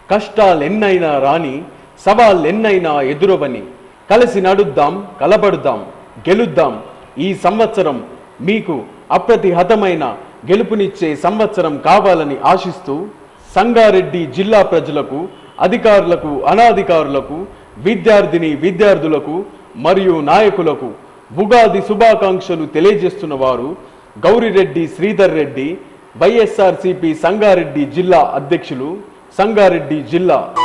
కష్టాలెన్నైనా రాని సవాళ్ళెన్నైనా ఎదురవని కలిసి నడుద్దాం కలబడుదాం గెలుద్దాం ఈ సంవత్సరం మీకు అప్రతిహతమైన గెలుపునిచ్చే సంవత్సరం కావాలని ఆశిస్తూ సంగారెడ్డి జిల్లా ప్రజలకు అధికారులకు అనాధికారులకు విద్యార్థిని విద్యార్థులకు మరియు నాయకులకు ఉగాది శుభాకాంక్షలు తెలియజేస్తున్న వారు గౌరిరెడ్డి శ్రీధర్ రెడ్డి వైఎస్ఆర్సిపి సంగారెడ్డి జిల్లా అధ్యక్షులు సంగారెడ్డి జిల్లా